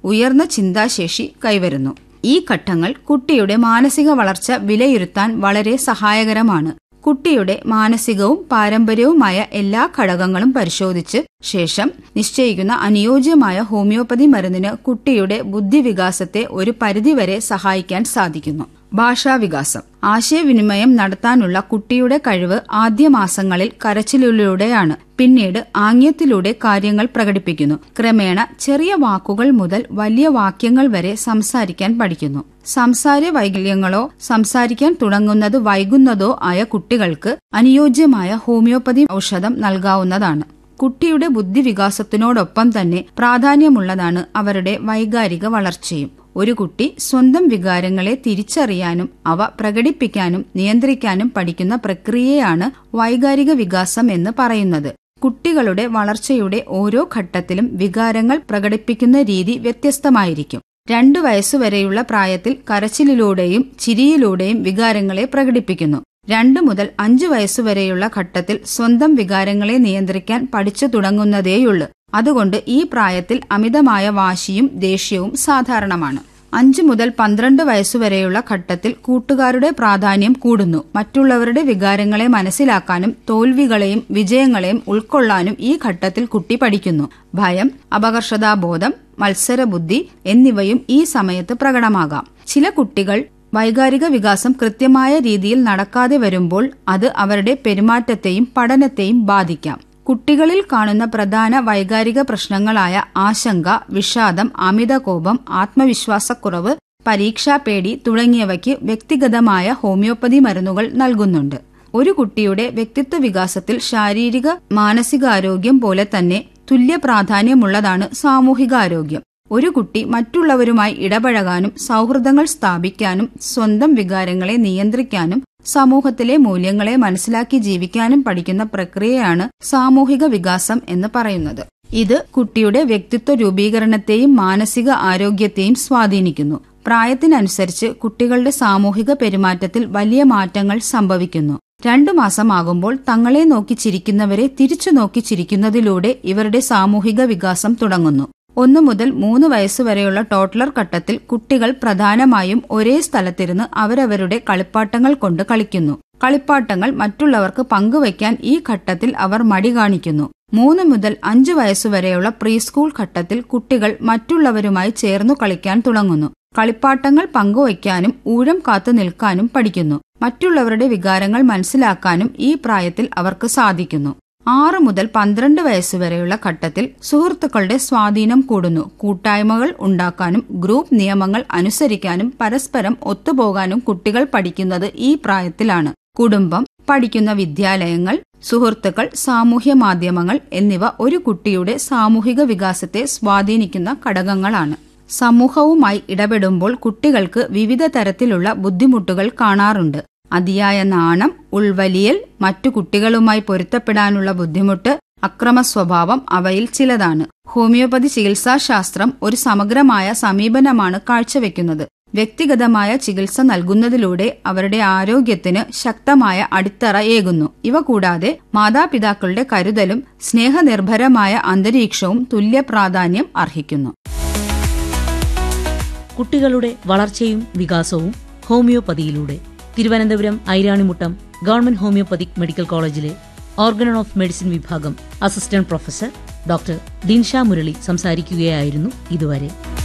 ഉയർന്ന ചിന്താശേഷി കൈവരുന്നു ഈ ഘട്ടങ്ങൾ കുട്ടിയുടെ മാനസിക വളർച്ച വിലയിരുത്താൻ വളരെ സഹായകരമാണ് കുട്ടിയുടെ മാനസികവും പാരമ്പര്യവുമായ എല്ലാ ഘടകങ്ങളും പരിശോധിച്ച് ശേഷം നിശ്ചയിക്കുന്ന അനുയോജ്യമായ ഹോമിയോപ്പതി മരുന്നിന് കുട്ടിയുടെ ബുദ്ധിവികാസത്തെ ഒരു പരിധിവരെ സഹായിക്കാൻ സാധിക്കുന്നു ഭാഷാവികാസം ആശയവിനിമയം നടത്താനുള്ള കുട്ടിയുടെ കഴിവ് ആദ്യ മാസങ്ങളിൽ കരച്ചിലൂടെയാണ് പിന്നീട് ആംഗ്യത്തിലൂടെ കാര്യങ്ങൾ പ്രകടിപ്പിക്കുന്നു ക്രമേണ ചെറിയ വാക്കുകൾ മുതൽ വലിയ വാക്യങ്ങൾ വരെ സംസാരിക്കാൻ പഠിക്കുന്നു സംസാര വൈകല്യങ്ങളോ സംസാരിക്കാൻ തുടങ്ങുന്നത് വൈകുന്നതോ ആയ കുട്ടികൾക്ക് അനുയോജ്യമായ ഹോമിയോപ്പതി ഔഷധം നൽകാവുന്നതാണ് കുട്ടിയുടെ ബുദ്ധിവികാസത്തിനോടൊപ്പം തന്നെ പ്രാധാന്യമുള്ളതാണ് അവരുടെ വൈകാരിക വളർച്ചയും ഒരു കുട്ടി സ്വന്തം വികാരങ്ങളെ തിരിച്ചറിയാനും അവ പ്രകടിപ്പിക്കാനും നിയന്ത്രിക്കാനും പഠിക്കുന്ന പ്രക്രിയയാണ് വൈകാരിക വികാസം എന്ന് പറയുന്നത് കുട്ടികളുടെ വളർച്ചയുടെ ഓരോ ഘട്ടത്തിലും വികാരങ്ങൾ പ്രകടിപ്പിക്കുന്ന രീതി വ്യത്യസ്തമായിരിക്കും രണ്ടു വയസ്സുവരെയുള്ള പ്രായത്തിൽ കരച്ചിലിലൂടെയും ചിരിയിലൂടെയും വികാരങ്ങളെ പ്രകടിപ്പിക്കുന്നു രണ്ടു മുതൽ അഞ്ചു വയസ്സുവരെയുള്ള ഘട്ടത്തിൽ സ്വന്തം വികാരങ്ങളെ നിയന്ത്രിക്കാൻ പഠിച്ചു തുടങ്ങുന്നതേയുള്ളൂ അതുകൊണ്ട് ഈ പ്രായത്തിൽ അമിതമായ വാശിയും ദേഷ്യവും സാധാരണമാണ് അഞ്ചു മുതൽ പന്ത്രണ്ട് വയസ്സുവരെയുള്ള ഘട്ടത്തിൽ കൂട്ടുകാരുടെ പ്രാധാന്യം കൂടുന്നു മറ്റുള്ളവരുടെ വികാരങ്ങളെ മനസ്സിലാക്കാനും തോൽവികളെയും വിജയങ്ങളെയും ഉൾക്കൊള്ളാനും ഈ ഘട്ടത്തിൽ കുട്ടി പഠിക്കുന്നു ഭയം അപകർഷതാബോധം മത്സരബുദ്ധി എന്നിവയും ഈ സമയത്ത് പ്രകടമാകാം ചില കുട്ടികൾ വൈകാരിക വികാസം കൃത്യമായ രീതിയിൽ നടക്കാതെ വരുമ്പോൾ അത് അവരുടെ പെരുമാറ്റത്തെയും പഠനത്തെയും ബാധിക്കാം കുട്ടികളിൽ കാണുന്ന പ്രധാന വൈകാരിക പ്രശ്നങ്ങളായ ആശങ്ക വിഷാദം അമിതകോപം ആത്മവിശ്വാസക്കുറവ് പരീക്ഷാപേടി തുടങ്ങിയവയ്ക്ക് വ്യക്തിഗതമായ ഹോമിയോപ്പതി മരുന്നുകൾ നൽകുന്നുണ്ട് ഒരു കുട്ടിയുടെ വ്യക്തിത്വ വികാസത്തിൽ ശാരീരിക മാനസികാരോഗ്യം പോലെ തന്നെ തുല്യ പ്രാധാന്യമുള്ളതാണ് സാമൂഹികാരോഗ്യം ഒരു കുട്ടി മറ്റുള്ളവരുമായി ഇടപഴകാനും സൗഹൃദങ്ങൾ സ്ഥാപിക്കാനും സ്വന്തം വികാരങ്ങളെ നിയന്ത്രിക്കാനും സമൂഹത്തിലെ മൂല്യങ്ങളെ മനസ്സിലാക്കി ജീവിക്കാനും പഠിക്കുന്ന പ്രക്രിയയാണ് സാമൂഹിക വികാസം എന്ന് പറയുന്നത് ഇത് കുട്ടിയുടെ വ്യക്തിത്വ രൂപീകരണത്തെയും മാനസിക ആരോഗ്യത്തെയും സ്വാധീനിക്കുന്നു പ്രായത്തിനനുസരിച്ച് കുട്ടികളുടെ സാമൂഹിക പെരുമാറ്റത്തിൽ വലിയ മാറ്റങ്ങൾ സംഭവിക്കുന്നു രണ്ടു മാസമാകുമ്പോൾ തങ്ങളെ നോക്കി ചിരിക്കുന്നവരെ തിരിച്ചു നോക്കി ചിരിക്കുന്നതിലൂടെ ഇവരുടെ സാമൂഹിക വികാസം തുടങ്ങുന്നു ഒന്നു മുതൽ മൂന്ന് വയസ്സുവരെയുള്ള ടോട്ട്ലർ ഘട്ടത്തിൽ കുട്ടികൾ പ്രധാനമായും ഒരേ സ്ഥലത്തിരുന്ന് അവരവരുടെ കളിപ്പാട്ടങ്ങൾ കൊണ്ട് കളിക്കുന്നു കളിപ്പാട്ടങ്ങൾ മറ്റുള്ളവർക്ക് പങ്കുവയ്ക്കാൻ ഈ ഘട്ടത്തിൽ അവർ മടി കാണിക്കുന്നു മൂന്ന് മുതൽ അഞ്ചു വയസ്സുവരെയുള്ള പ്രീ സ്കൂൾ ഘട്ടത്തിൽ കുട്ടികൾ മറ്റുള്ളവരുമായി ചേർന്നു കളിക്കാൻ തുടങ്ങുന്നു കളിപ്പാട്ടങ്ങൾ പങ്കുവയ്ക്കാനും ഊഴം കാത്തു നിൽക്കാനും പഠിക്കുന്നു മറ്റുള്ളവരുടെ വികാരങ്ങൾ മനസ്സിലാക്കാനും ഈ പ്രായത്തിൽ അവർക്ക് സാധിക്കുന്നു ആറ് മുതൽ പന്ത്രണ്ട് വയസ്സുവരെയുള്ള ഘട്ടത്തിൽ സുഹൃത്തുക്കളുടെ സ്വാധീനം കൂടുന്നു കൂട്ടായ്മകൾ ഉണ്ടാക്കാനും ഗ്രൂപ്പ് നിയമങ്ങൾ അനുസരിക്കാനും പരസ്പരം ഒത്തുപോകാനും കുട്ടികൾ പഠിക്കുന്നത് ഈ പ്രായത്തിലാണ് കുടുംബം പഠിക്കുന്ന വിദ്യാലയങ്ങൾ സുഹൃത്തുക്കൾ സാമൂഹ്യ മാധ്യമങ്ങൾ എന്നിവ ഒരു കുട്ടിയുടെ സാമൂഹിക വികാസത്തെ സ്വാധീനിക്കുന്ന ഘടകങ്ങളാണ് സമൂഹവുമായി ഇടപെടുമ്പോൾ കുട്ടികൾക്ക് വിവിധ തരത്തിലുള്ള ബുദ്ധിമുട്ടുകൾ കാണാറുണ്ട് അതിയായ നാണം ഉൾവലിയൽ മറ്റു കുട്ടികളുമായി പൊരുത്തപ്പെടാനുള്ള ബുദ്ധിമുട്ട് അക്രമ സ്വഭാവം അവയിൽ ചിലതാണ് ഹോമിയോപ്പതി ചികിത്സാശാസ്ത്രം ഒരു സമഗ്രമായ സമീപനമാണ് കാഴ്ചവെക്കുന്നത് വ്യക്തിഗതമായ ചികിത്സ നൽകുന്നതിലൂടെ അവരുടെ ആരോഗ്യത്തിന് ശക്തമായ അടിത്തറ ഏകുന്നു ഇവ കൂടാതെ മാതാപിതാക്കളുടെ കരുതലും സ്നേഹനിർഭരമായ അന്തരീക്ഷവും തുല്യ പ്രാധാന്യം അർഹിക്കുന്നു കുട്ടികളുടെ വളർച്ചയും വികാസവും ഹോമിയോപ്പതിയിലൂടെ Thiruvananthapuram Airanimuttam government homoeopathic medical കോളേജിലെ ഓർഗനൺ ഓഫ് മെഡിസിൻ വിഭാഗം assistant professor doctor Dinsha Murali സംസാരിക്കുകയായിരുന്നു ഇതുവരെ